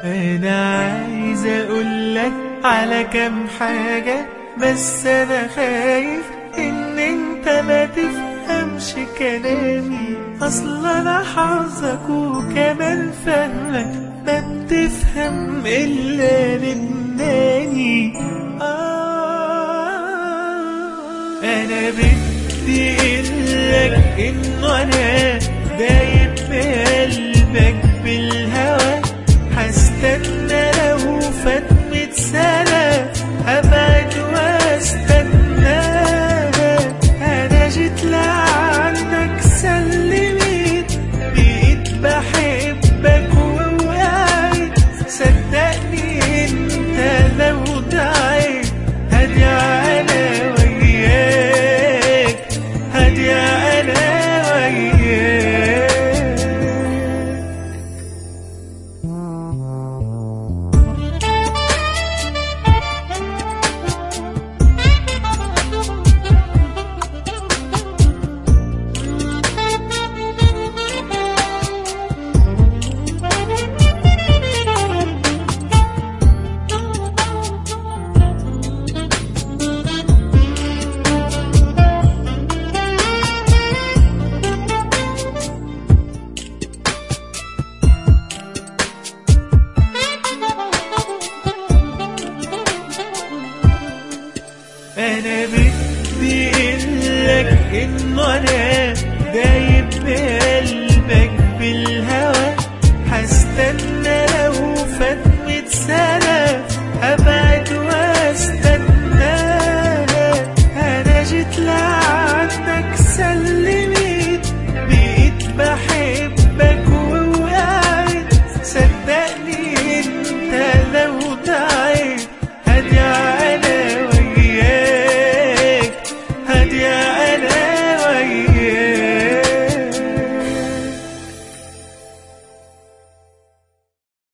انا عايز اقولك على كام حاجة بس انا خايف ان انت ما تفهمش كلامي اصل انا حافظك وكمان فاهمك ما بتفهم الا لبناني آه انا بدي اقولك انه انا دايب بقلبك بالهوى هستنى لو فات مية سنة أبعد واستناك أنا جيت لعنك سلميت بقيت بحبك ووعيت صدقني انت لو دعيت هدي على وياك هدي على وياك انا بدي اقولك انه انا دايب